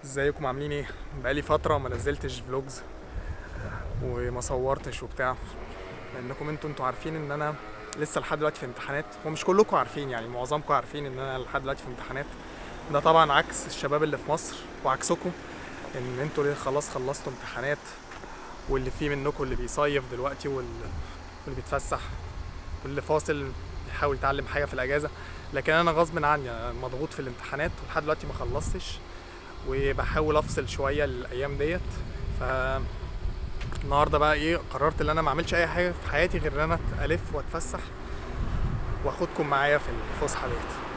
ازيكم عاملين ايه بقالي فتره ما نزلتش فلوجز وما صورتش وبتاع لانكم انتوا انتوا عارفين ان انا لسه لحد دلوقتي في امتحانات ومش كلكم عارفين يعني معظمكم عارفين ان انا لحد دلوقتي في امتحانات ده طبعا عكس الشباب اللي في مصر وعكسكم ان انتوا ليه خلاص خلصتوا امتحانات واللي فيه منكم اللي بيصيف دلوقتي وال- واللي بيتفسح واللي فاصل يحاول يتعلم حاجه في الاجازه لكن انا غصب عني أنا مضغوط في الامتحانات ولحد دلوقتي ما خلصتش وبحاول افصل شويه الايام ديت ف النهارده بقى ايه قررت ان انا ما اعملش اي حاجه في حياتي غير ان انا الف واتفسح واخدكم معايا في الفسحه ديت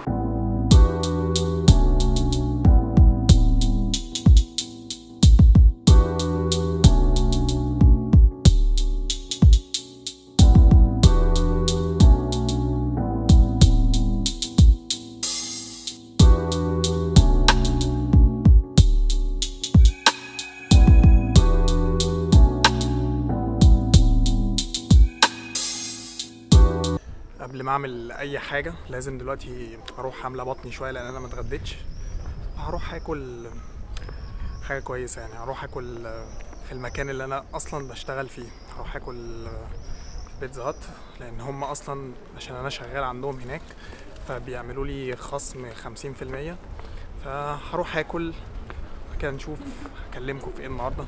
قبل ما اعمل اي حاجه لازم دلوقتي اروح املى بطني شويه لان انا ما اتغديتش هروح اكل حاجه كويسه يعني هروح اكل في المكان اللي انا اصلا بشتغل فيه هروح اكل في بيتزا هات لان هم اصلا عشان انا شغال عندهم هناك فبيعملوا لي خصم 50% فهروح اكل كده نشوف اكلمكم في ايه النهارده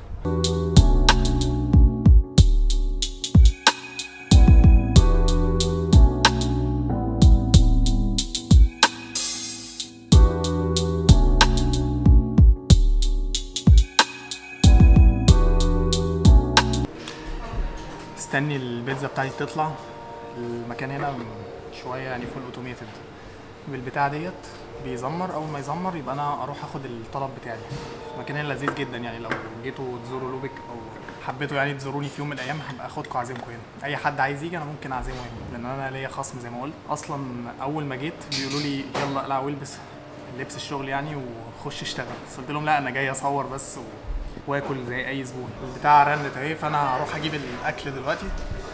استني البيتزا بتاعتي تطلع المكان هنا شويه يعني فول اوتوميتد بالبتاع ديت بيزمر اول ما يزمر يبقى انا اروح اخد الطلب بتاعي المكان هنا لذيذ جدا يعني لو جيتوا تزوروا لوبك او حبيتوا يعني تزوروني في يوم من الايام هبقى اخدكم اعزمكم هنا اي حد عايز يجي انا ممكن اعزمه هنا لان انا ليا خصم زي ما قلت اصلا اول ما جيت بيقولوا لي يلا اقلع والبس لبس الشغل يعني وخش اشتغل بس قلت لهم لا انا جاي اصور بس و... واكل زي اي زبون البتاع رنت اهي فانا هروح اجيب الاكل دلوقتي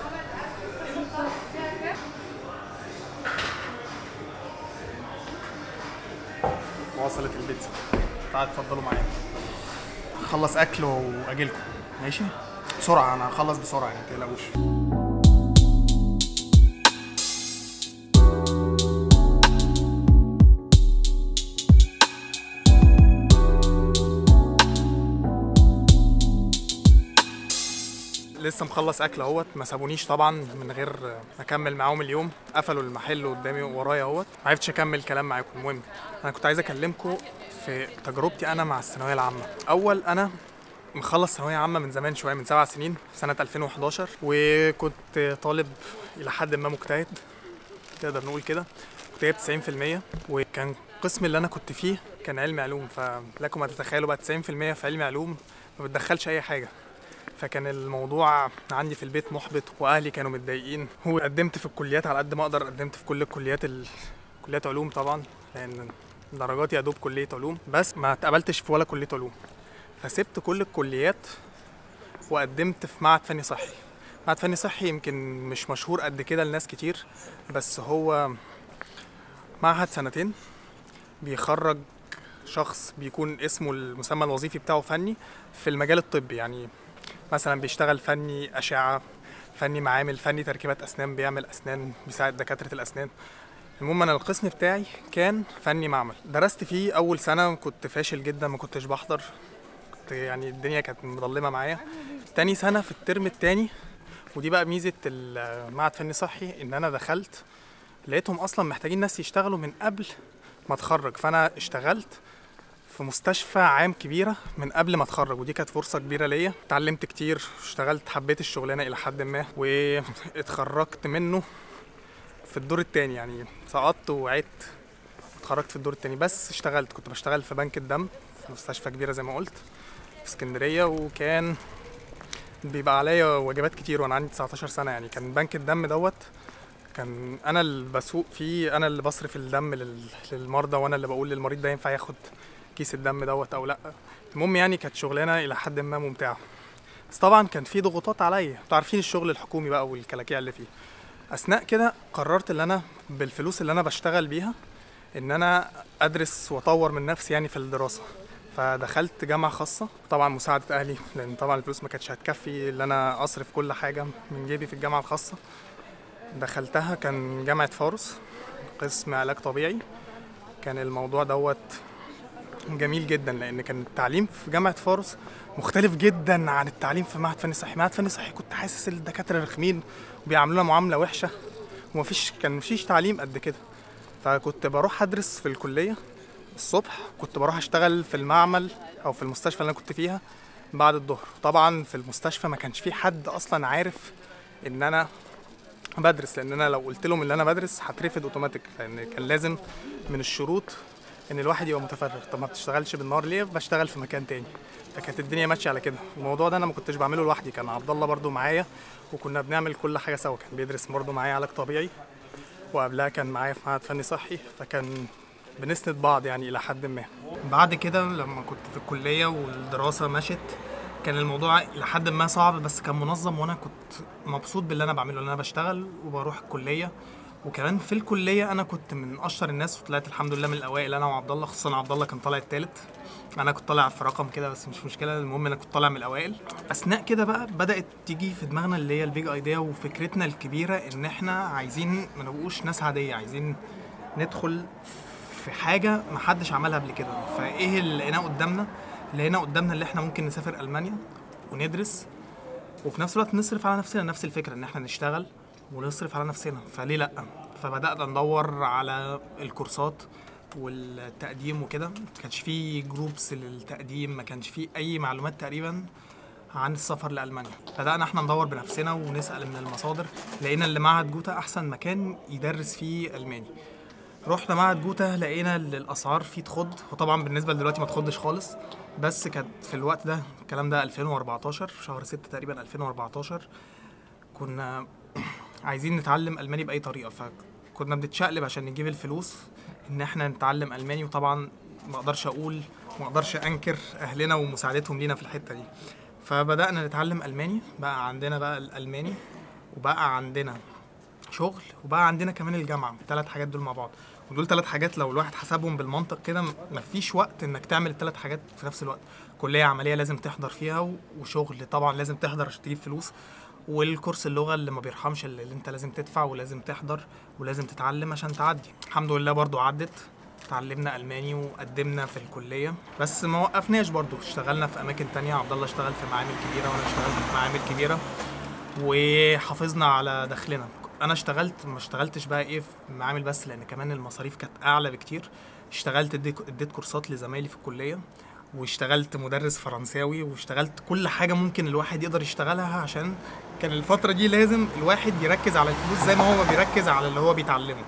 وصلت البيتزا تعالوا اتفضلوا معايا اخلص اكل واجيلكم ماشي بسرعه انا هخلص بسرعه يعني متقلقوش لسه مخلص اكل اهوت ما سابونيش طبعا من غير ما اكمل معاهم اليوم قفلوا المحل قدامي ورايا اهوت ما عرفتش اكمل كلام معاكم المهم انا كنت عايز اكلمكم في تجربتي انا مع الثانويه العامه اول انا مخلص ثانويه عامه من زمان شويه من سبع سنين في سنه 2011 وكنت طالب الى حد ما مجتهد تقدر نقول كده كنت جايب 90% وكان القسم اللي انا كنت فيه كان علمي علوم فلكم ما تتخيلوا بقى 90% في علمي علوم ما بتدخلش اي حاجه فكان الموضوع عندي في البيت محبط واهلي كانوا متضايقين وقدمت في الكليات على قد ما اقدر قدمت في كل الكليات ال... كليات علوم طبعا لان درجاتي يا دوب كليه علوم بس ما اتقبلتش في ولا كليه علوم فسبت كل الكليات وقدمت في معهد فني صحي معهد فني صحي يمكن مش مشهور قد كده لناس كتير بس هو معهد سنتين بيخرج شخص بيكون اسمه المسمى الوظيفي بتاعه فني في المجال الطبي يعني مثلا بيشتغل فني أشعة فني معامل فني تركيبات أسنان بيعمل أسنان بيساعد دكاترة الأسنان المهم أنا القسم بتاعي كان فني معمل درست فيه أول سنة كنت فاشل جدا ما كنتش بحضر كنت يعني الدنيا كانت مظلمة معايا تاني سنة في الترم التاني ودي بقى ميزة المعهد فني صحي إن أنا دخلت لقيتهم أصلا محتاجين ناس يشتغلوا من قبل ما اتخرج فأنا اشتغلت في مستشفى عام كبيره من قبل ما اتخرج ودي كانت فرصه كبيره ليا اتعلمت كتير اشتغلت حبيت الشغلانه الى حد ما واتخرجت منه في الدور التاني يعني سقطت وعدت اتخرجت في الدور التاني بس اشتغلت كنت بشتغل في بنك الدم في مستشفى كبيره زي ما قلت في اسكندريه وكان بيبقى عليا واجبات كتير وانا عندي 19 سنه يعني كان بنك الدم دوت كان انا اللي بسوق فيه انا اللي بصرف الدم لل- للمرضى وانا اللي بقول للمريض ده ينفع ياخد كيس الدم دوت او لا المهم يعني كانت شغلانه الى حد ما ممتعه بس طبعا كان في ضغوطات عليا انتوا عارفين الشغل الحكومي بقى والكلاكيع اللي فيه اثناء كده قررت ان انا بالفلوس اللي انا بشتغل بيها ان انا ادرس واطور من نفسي يعني في الدراسه فدخلت جامعه خاصه طبعا مساعده اهلي لان طبعا الفلوس ما كانتش هتكفي ان انا اصرف كل حاجه من جيبي في الجامعه الخاصه دخلتها كان جامعه فارس قسم علاج طبيعي كان الموضوع دوت جميل جدا لان كان التعليم في جامعه فارس مختلف جدا عن التعليم في معهد فني صحي معهد فني صحي كنت حاسس الدكاتره رخمين وبيعاملونا معامله وحشه ومفيش كان مفيش تعليم قد كده فكنت بروح ادرس في الكليه الصبح كنت بروح اشتغل في المعمل او في المستشفى اللي انا كنت فيها بعد الظهر طبعا في المستشفى ما كانش في حد اصلا عارف ان انا بدرس لان انا لو قلت لهم ان انا بدرس هترفض اوتوماتيك لان كان لازم من الشروط ان الواحد يبقى متفرغ طب ما بتشتغلش بالنهار ليه بشتغل في مكان تاني فكانت الدنيا ماشيه على كده الموضوع ده انا ما كنتش بعمله لوحدي كان عبد الله برده معايا وكنا بنعمل كل حاجه سوا كان بيدرس برده معايا علاج طبيعي وقبلها كان معايا في معهد فني صحي فكان بنسند بعض يعني الى حد ما بعد كده لما كنت في الكليه والدراسه مشت كان الموضوع الى حد ما صعب بس كان منظم وانا كنت مبسوط باللي انا بعمله ان انا بشتغل وبروح الكليه وكمان في الكليه انا كنت من اشطر الناس وطلعت الحمد لله من الاوائل انا وعبد الله خصوصا عبد الله كان طالع التالت انا كنت طالع في رقم كده بس مش مشكله المهم انا كنت طالع من الاوائل اثناء كده بقى بدات تيجي في دماغنا اللي هي البيج ايديا وفكرتنا الكبيره ان احنا عايزين ما نبقوش ناس عاديه عايزين ندخل في حاجه ما حدش عملها قبل كده فايه اللي لقيناه قدامنا لقينا قدامنا اللي احنا ممكن نسافر المانيا وندرس وفي نفس الوقت نصرف على نفسنا نفس الفكره ان احنا نشتغل ونصرف على نفسنا فليه لا فبدانا ندور على الكورسات والتقديم وكده ما كانش في جروبس للتقديم ما كانش في اي معلومات تقريبا عن السفر لالمانيا بدانا احنا ندور بنفسنا ونسال من المصادر لقينا اللي معهد جوتا احسن مكان يدرس فيه الماني رحنا معهد جوتا لقينا إن الاسعار فيه تخض وطبعا بالنسبه لدلوقتي ما تخضش خالص بس كانت في الوقت ده الكلام ده 2014 في شهر 6 تقريبا 2014 كنا عايزين نتعلم الماني باي طريقه فكنا بنتشقلب عشان نجيب الفلوس ان احنا نتعلم الماني وطبعا ما اقدرش اقول ما اقدرش انكر اهلنا ومساعدتهم لينا في الحته دي فبدانا نتعلم الماني بقى عندنا بقى الالماني وبقى عندنا شغل وبقى عندنا كمان الجامعه الثلاث حاجات دول مع بعض ودول ثلاث حاجات لو الواحد حسبهم بالمنطق كده م- مفيش وقت انك تعمل الثلاث حاجات في نفس الوقت كليه عمليه لازم تحضر فيها و- وشغل طبعا لازم تحضر عشان تجيب فلوس والكورس اللغه اللي ما بيرحمش اللي اللي انت لازم تدفع ولازم تحضر ولازم تتعلم عشان تعدي الحمد لله برضو عدت اتعلمنا الماني وقدمنا في الكليه بس ما وقفناش برضو اشتغلنا في اماكن تانية عبد الله اشتغل في معامل كبيره وانا اشتغلت في معامل كبيره وحافظنا على دخلنا انا اشتغلت ما اشتغلتش بقى ايه في معامل بس لان كمان المصاريف كانت اعلى بكتير اشتغلت اديت اديت كورسات لزمايلي في الكليه واشتغلت مدرس فرنساوي واشتغلت كل حاجه ممكن الواحد يقدر يشتغلها عشان كان الفتره دي لازم الواحد يركز على الفلوس زي ما هو ما بيركز على اللي هو بيتعلمه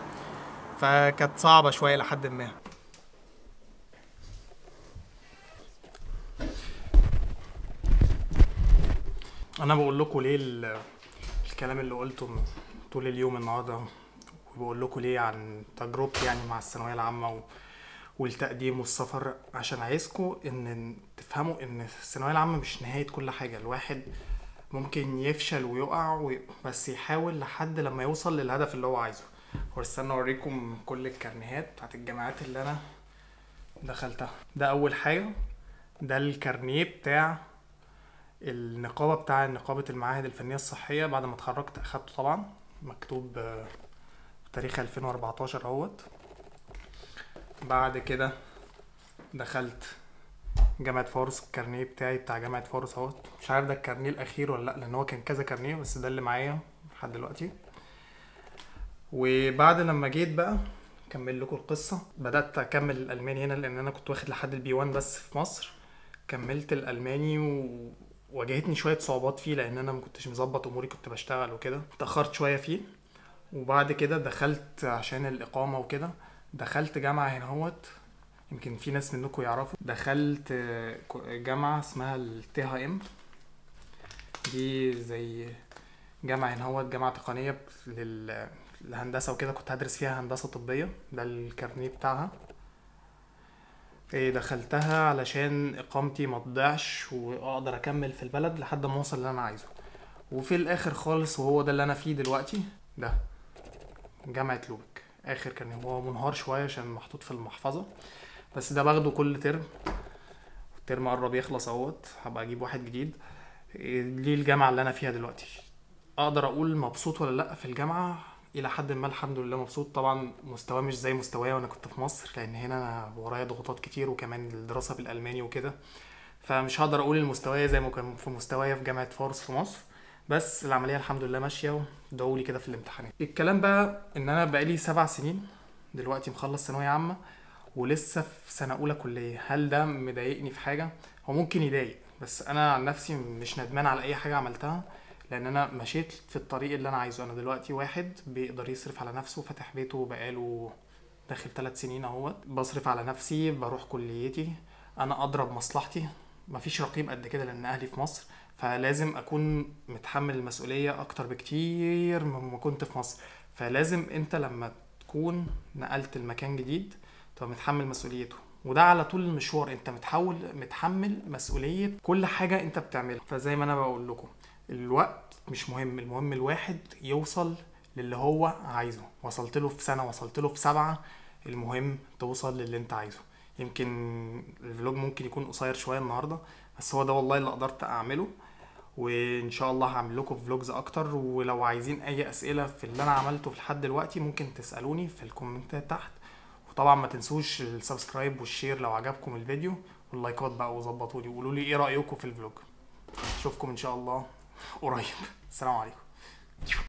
فكانت صعبه شويه لحد ما انا بقول لكم ليه ال- الكلام اللي قلته م- طول اليوم النهارده وبقول لكم ليه عن تجربتي يعني مع الثانويه العامه و... والتقديم والسفر عشان عايزكم ان تفهموا ان الثانويه العامه مش نهايه كل حاجه الواحد ممكن يفشل ويقع و... بس يحاول لحد لما يوصل للهدف اللي هو عايزه واستنى اوريكم كل الكارنيهات بتاعت الجامعات اللي انا دخلتها ده اول حاجه ده الكارنيه بتاع النقابه بتاع نقابه المعاهد الفنيه الصحيه بعد ما اتخرجت اخدته طبعا مكتوب آه، تاريخ 2014 اهوت بعد كده دخلت جامعة فارس الكارنيه بتاعي بتاع جامعة فارس اهوت مش عارف ده الكارنيه الأخير ولا لأ لأن هو كان كذا كارنيه بس ده اللي معايا لحد دلوقتي وبعد لما جيت بقى كمل لكم القصة بدأت أكمل الألماني هنا لأن أنا كنت واخد لحد البي 1 بس في مصر كملت الألماني و... واجهتني شوية صعوبات فيه لأن أنا ما كنتش مظبط أموري كنت بشتغل وكده اتأخرت شوية فيه وبعد كده دخلت عشان الإقامة وكده دخلت جامعة هنا هوت يمكن في ناس منكم يعرفوا دخلت آه، ك- جامعة اسمها التي ها ام دي زي جامعة هنا هوت جامعة تقنية لل- للهندسة وكده كنت هدرس فيها هندسة طبية ده الكارنيه بتاعها إيه دخلتها علشان اقامتي ما تضيعش واقدر اكمل في البلد لحد ما اوصل اللي انا عايزه وفي الاخر خالص وهو ده اللي انا فيه دلوقتي ده جامعة لوبك اخر كان هو منهار شوية عشان محطوط في المحفظة بس ده باخده كل ترم الترم قرب يخلص اهوت هبقى اجيب واحد جديد إيه، دي الجامعه اللي انا فيها دلوقتي اقدر اقول مبسوط ولا لا في الجامعه الى حد ما الحمد لله مبسوط طبعا مستواه مش زي مستواي وانا كنت في مصر لان هنا انا ورايا ضغوطات كتير وكمان الدراسه بالالماني وكده فمش هقدر اقول المستوى زي ما كان في مستوايا في جامعه فارس في مصر بس العمليه الحمد لله ماشيه ودعوا لي كده في الامتحانات الكلام بقى ان انا بقالي سبع سنين دلوقتي مخلص ثانويه عامه ولسه في سنه اولى كليه هل ده مضايقني في حاجه هو ممكن يضايق بس انا عن نفسي مش ندمان على اي حاجه عملتها لان انا مشيت في الطريق اللي انا عايزه انا دلوقتي واحد بيقدر يصرف على نفسه فاتح بيته بقاله داخل ثلاث سنين اهوت بصرف على نفسي بروح كليتي انا اضرب مصلحتي مفيش رقيب قد كده لان اهلي في مصر فلازم اكون متحمل المسؤوليه اكتر بكتير مما كنت في مصر فلازم انت لما تكون نقلت المكان جديد تبقى متحمل مسؤوليته وده على طول المشوار انت متحول متحمل مسؤوليه كل حاجه انت بتعملها فزي ما انا بقول لكم الوقت مش مهم المهم الواحد يوصل للي هو عايزه وصلت له في سنه وصلت له في سبعه المهم توصل للي انت عايزه يمكن الفلوج ممكن يكون قصير شويه النهارده بس هو ده والله اللي قدرت اعمله وان شاء الله هعمل لكم فلوجز اكتر ولو عايزين اي اسئله في اللي انا عملته لحد دلوقتي ممكن تسالوني في الكومنتات تحت وطبعا ما تنسوش السبسكرايب والشير لو عجبكم الفيديو واللايكات بقى وظبطوا لي وقولوا لي ايه رايكم في الفلوج اشوفكم ان شاء الله قريب السلام عليكم